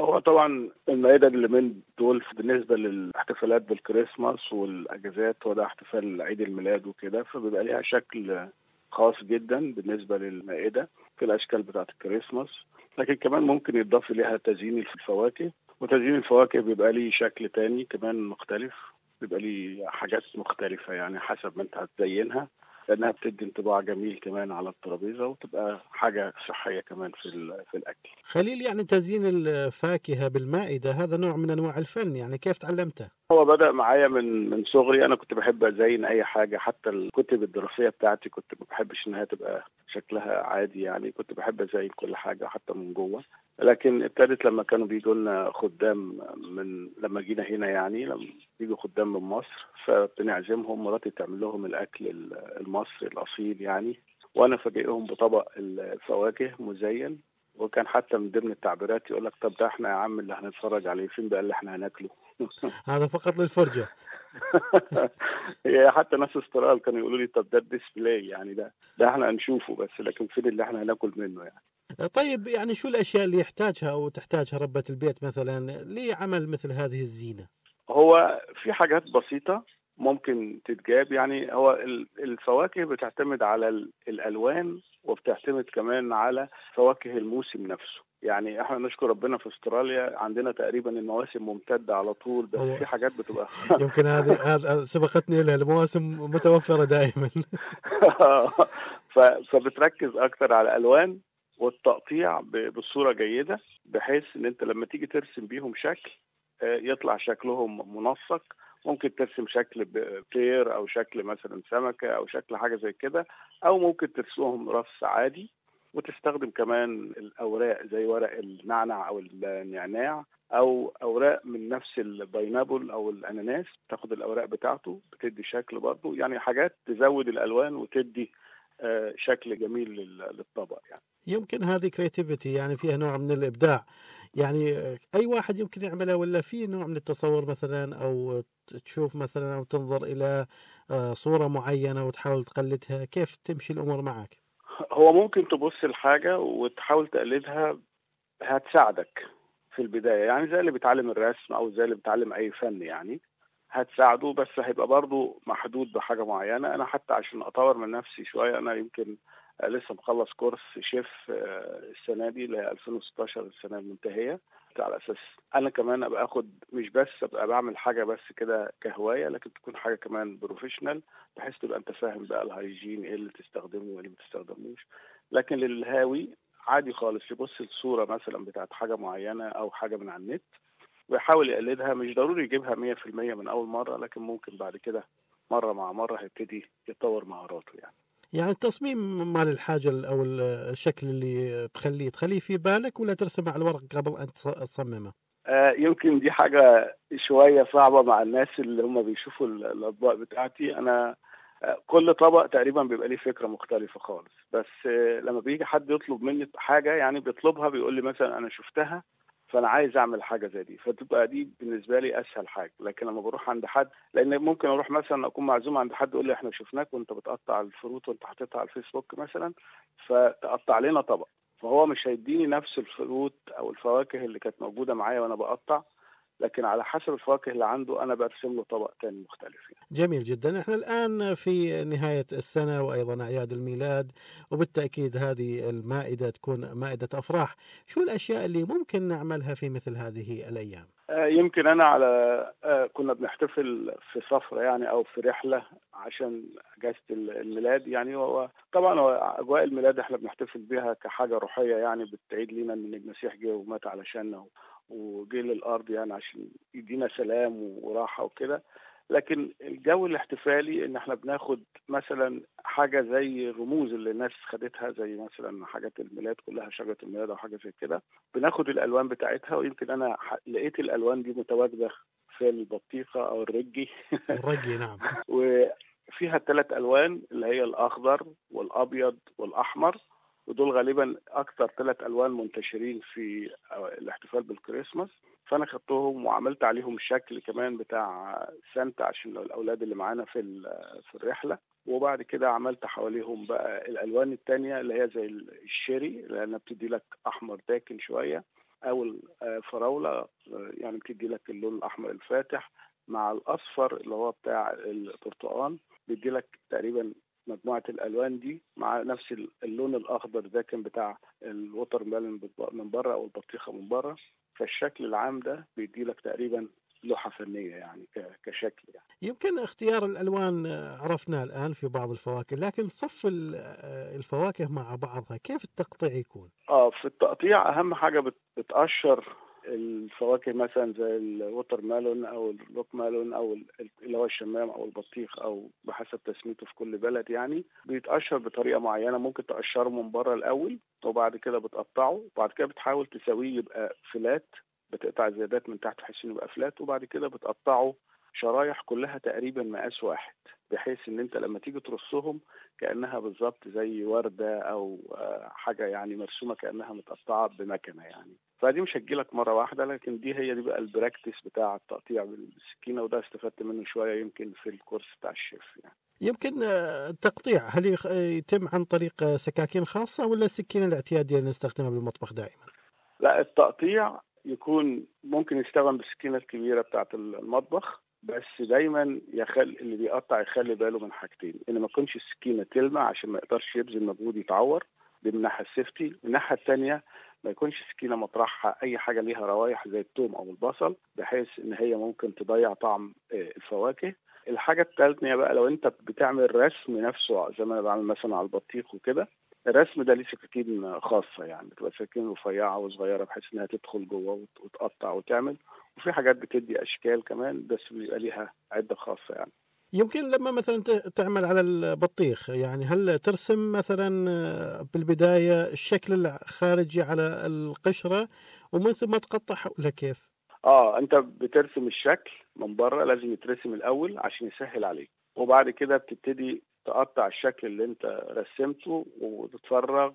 هو طبعا المائده اللي من دول بالنسبه للاحتفالات بالكريسماس والاجازات هو ده احتفال عيد الميلاد وكده فبيبقى ليها شكل خاص جدا بالنسبه للمائده في الاشكال بتاعه الكريسماس لكن كمان ممكن يضاف ليها تزيين في الفواكه وتزيين الفواكه بيبقى ليه شكل تاني كمان مختلف بيبقى ليه حاجات مختلفه يعني حسب ما انت هتزينها لانها بتدي انطباع جميل كمان على الترابيزه وتبقى حاجه صحيه كمان في في الاكل. خليل يعني تزيين الفاكهه بالمائده هذا نوع من انواع الفن يعني كيف تعلمته؟ هو بدا معايا من من صغري انا كنت بحب ازين اي حاجه حتى الكتب الدراسيه بتاعتي كنت ما بحبش انها تبقى شكلها عادي يعني كنت بحب ازين كل حاجه حتى من جوه لكن ابتدت لما كانوا بيجوا لنا خدام من لما جينا هنا يعني لما بيجوا خدام من مصر فبنعزمهم مراتي تعمل لهم الاكل المصري الاصيل يعني وانا فاجئهم بطبق الفواكه مزين وكان حتى من ضمن التعبيرات يقول لك طب ده احنا يا عم اللي هنتفرج عليه فين بقى اللي احنا هناكله هذا فقط للفرجه هي حتى ناس استرال كانوا يقولوا لي طب ده الديسبلاي يعني ده ده احنا هنشوفه بس لكن فين اللي احنا هناكل منه يعني طيب يعني شو الاشياء اللي يحتاجها او تحتاجها ربة البيت مثلا لعمل مثل هذه الزينه؟ هو في حاجات بسيطه ممكن تتجاب يعني هو الفواكه بتعتمد على الالوان وبتعتمد كمان على فواكه الموسم نفسه يعني احنا نشكر ربنا في استراليا عندنا تقريبا المواسم ممتده على طول بس في حاجات بتبقى يمكن هذه هذا سبقتني لها المواسم متوفره دائما فبتركز اكتر على الالوان والتقطيع بصوره جيده بحيث ان انت لما تيجي ترسم بيهم شكل يطلع شكلهم منسق ممكن ترسم شكل طير او شكل مثلا سمكه او شكل حاجه زي كده او ممكن ترسمهم رص عادي وتستخدم كمان الاوراق زي ورق النعنع او النعناع او اوراق من نفس الباينابل او الاناناس تاخد الاوراق بتاعته بتدي شكل برضه يعني حاجات تزود الالوان وتدي شكل جميل للطبق يعني يمكن هذه كرياتيفيتي يعني فيها نوع من الابداع يعني اي واحد يمكن يعملها ولا في نوع من التصور مثلا او تشوف مثلا او تنظر الى صوره معينه وتحاول تقلدها كيف تمشي الامور معك هو ممكن تبص لحاجه وتحاول تقلدها هتساعدك في البدايه يعني زي اللي بيتعلم الرسم او زي اللي بيتعلم اي فن يعني هتساعده بس هيبقى برضه محدود بحاجه معينه انا حتى عشان اطور من نفسي شويه انا يمكن لسه مخلص كورس شيف السنه دي اللي هي 2016 السنه المنتهيه على اساس انا كمان ابقى اخد مش بس ابقى بعمل حاجه بس كده كهوايه لكن تكون حاجه كمان بروفيشنال بحيث تبقى انت فاهم بقى الهايجين ايه اللي تستخدمه وايه اللي ما تستخدموش لكن للهاوي عادي خالص يبص الصوره مثلا بتاعت حاجه معينه او حاجه من على النت ويحاول يقلدها مش ضروري يجيبها 100% من اول مره لكن ممكن بعد كده مره مع مره هيبتدي يطور مهاراته يعني يعني التصميم مال الحاجة أو الشكل اللي تخليه تخليه في بالك ولا ترسمه على الورق قبل أن تصممه؟ آه يمكن دي حاجة شوية صعبة مع الناس اللي هم بيشوفوا الأطباق بتاعتي أنا آه كل طبق تقريبا بيبقى ليه فكرة مختلفة خالص بس آه لما بيجي حد يطلب مني حاجة يعني بيطلبها بيقول لي مثلا أنا شفتها فانا عايز اعمل حاجه زي دي فتبقى دي بالنسبه لي اسهل حاجه لكن لما بروح عند حد لان ممكن اروح مثلا اكون معزوم عند حد يقول لي احنا شفناك وانت بتقطع الفروت وانت حاططها على الفيسبوك مثلا فتقطع لنا طبق فهو مش هيديني نفس الفروت او الفواكه اللي كانت موجوده معايا وانا بقطع لكن على حسب الفواكه اللي عنده انا برسم له طبق تاني مختلف يعني. جميل جدا احنا الان في نهايه السنه وايضا اعياد الميلاد وبالتاكيد هذه المائده تكون مائده افراح شو الاشياء اللي ممكن نعملها في مثل هذه الايام آه يمكن انا على آه كنا بنحتفل في سفره يعني او في رحله عشان اجازه الميلاد يعني هو طبعا هو اجواء الميلاد احنا بنحتفل بها كحاجه روحيه يعني بتعيد لنا ان المسيح جه ومات علشاننا وجه للارض يعني عشان يدينا سلام وراحه وكده لكن الجو الاحتفالي ان احنا بناخد مثلا حاجه زي الرموز اللي الناس خدتها زي مثلا حاجات الميلاد كلها شجره الميلاد او حاجه زي كده بناخد الالوان بتاعتها ويمكن انا لقيت الالوان دي متواجده في البطيخه او الرجي الرجي نعم وفيها الثلاث الوان اللي هي الاخضر والابيض والاحمر ودول غالبا اكثر ثلاث الوان منتشرين في الاحتفال بالكريسماس فانا خدتهم وعملت عليهم شكل كمان بتاع سانتا عشان لو الاولاد اللي معانا في في الرحله وبعد كده عملت حواليهم بقى الالوان التانية اللي هي زي الشيري لانها بتدي لك احمر داكن شويه او الفراوله يعني بتدي لك اللون الاحمر الفاتح مع الاصفر اللي هو بتاع البرتقال بيدي لك تقريبا مجموعه الالوان دي مع نفس اللون الاخضر ده كان بتاع الوتر ميلون من بره او البطيخه من بره فالشكل العام ده بيدي لك تقريبا لوحه فنيه يعني كشكل يعني. يمكن اختيار الالوان عرفناه الان في بعض الفواكه لكن صف الفواكه مع بعضها كيف التقطيع يكون؟ اه في التقطيع اهم حاجه بتقشر الفواكه مثلا زي الوتر ميلون او الروك ميلون او اللي هو الشمام او البطيخ او بحسب تسميته في كل بلد يعني بيتقشر بطريقه معينه ممكن تقشره من بره الاول وبعد كده بتقطعه وبعد كده بتحاول تسويه يبقى فلات بتقطع الزيادات من تحت بحيث انه يبقى فلات وبعد كده بتقطعه شرايح كلها تقريبا مقاس واحد بحيث ان انت لما تيجي ترصهم كانها بالظبط زي ورده او حاجه يعني مرسومه كانها متقطعه بمكنه يعني فدي مش هتجيلك مره واحده لكن دي هي دي بقى البراكتس بتاع التقطيع بالسكينه وده استفدت منه شويه يمكن في الكورس بتاع الشيف يعني. يمكن التقطيع هل يتم عن طريق سكاكين خاصه ولا السكينه الاعتياديه اللي نستخدمها بالمطبخ دائما؟ لا التقطيع يكون ممكن يستخدم بالسكينه الكبيره بتاعه المطبخ بس دايما يخل اللي بيقطع يخلي باله من حاجتين ان ما تكونش السكينه تلمع عشان ما يقدرش يبذل مجهود يتعور دي من الناحيه السيفتي من الناحيه الثانيه ما يكونش سكينه مطرحها اي حاجه ليها روايح زي الثوم او البصل بحيث ان هي ممكن تضيع طعم الفواكه الحاجه الثالثه بقى لو انت بتعمل رسم نفسه زي ما انا بعمل مثلا على البطيخ وكده الرسم ده ليه سكاكين خاصة يعني بتبقى سكاكين رفيعة وصغيرة بحيث إنها تدخل جوه وتقطع وتعمل وفي حاجات بتدي أشكال كمان بس بيبقى ليها عدة خاصة يعني يمكن لما مثلا تعمل على البطيخ يعني هل ترسم مثلا بالبداية الشكل الخارجي على القشرة ومن ثم تقطعها ولا كيف؟ اه انت بترسم الشكل من بره لازم يترسم الاول عشان يسهل عليك وبعد كده بتبتدي تقطع الشكل اللي انت رسمته وتتفرغ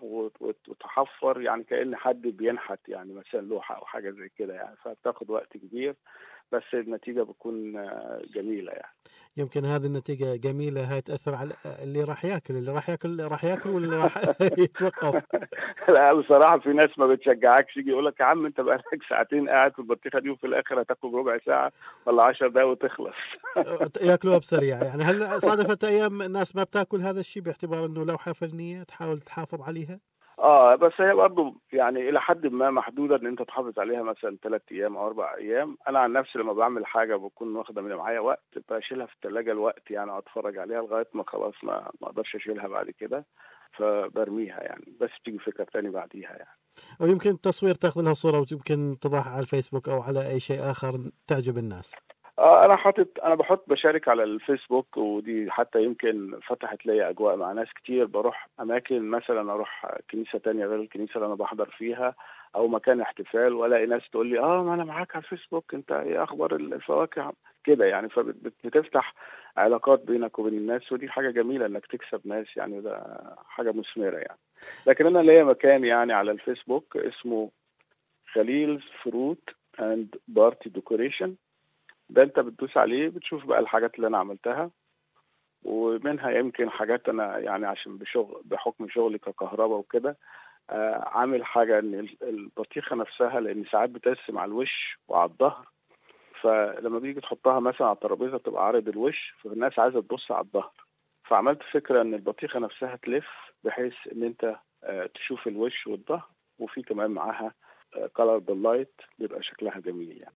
وتحفر يعني كأن حد بينحت يعني مثلا لوحة أو حاجة زي كده يعني فبتاخد وقت كبير بس النتيجة بتكون جميلة يعني يمكن هذه النتيجة جميلة هاي تأثر على اللي راح ياكل اللي راح ياكل راح ياكل واللي راح يتوقف لا بصراحة في ناس ما بتشجعكش يجي يقول لك يا عم انت بقالك ساعتين قاعد في البطيخة دي وفي الآخر هتاكل ربع ساعة ولا 10 دقايق وتخلص ياكلوها بسريع يعني هل صادفت أيام الناس ما بتاكل هذا الشيء باعتبار انه لوحة فنية تحاول تحافظ عليها؟ اه بس هي برضه يعني الى حد ما محدوده ان انت تحافظ عليها مثلا ثلاث ايام او اربع ايام انا عن نفسي لما بعمل حاجه بكون واخده من معايا وقت بشيلها في الثلاجه الوقت يعني اتفرج عليها لغايه ما خلاص ما ما اقدرش اشيلها بعد كده فبرميها يعني بس تيجي فكره تاني بعديها يعني ويمكن التصوير تاخذ لها صوره ويمكن تضعها على الفيسبوك او على اي شيء اخر تعجب الناس آه انا حاطط انا بحط بشارك على الفيسبوك ودي حتى يمكن فتحت لي اجواء مع ناس كتير بروح اماكن مثلا اروح كنيسه تانية غير الكنيسه اللي انا بحضر فيها او مكان احتفال والاقي ناس تقول لي اه ما انا معاك على الفيسبوك انت ايه اخبار الفواكه كده يعني فبتفتح علاقات بينك وبين الناس ودي حاجه جميله انك تكسب ناس يعني ده حاجه مثمره يعني لكن انا ليا مكان يعني على الفيسبوك اسمه خليلز فروت اند بارتي ديكوريشن ده انت بتدوس عليه بتشوف بقى الحاجات اللي انا عملتها ومنها يمكن حاجات انا يعني عشان بشغل بحكم شغلي ككهرباء وكده آه عامل حاجه ان البطيخه نفسها لان ساعات بترسم على الوش وعلى الظهر فلما بيجي تحطها مثلا على الترابيزه تبقى عارض الوش فالناس عايزه تبص على الظهر فعملت فكره ان البطيخه نفسها تلف بحيث ان انت آه تشوف الوش والظهر وفي كمان معاها كلر باللايت بيبقى شكلها جميل يعني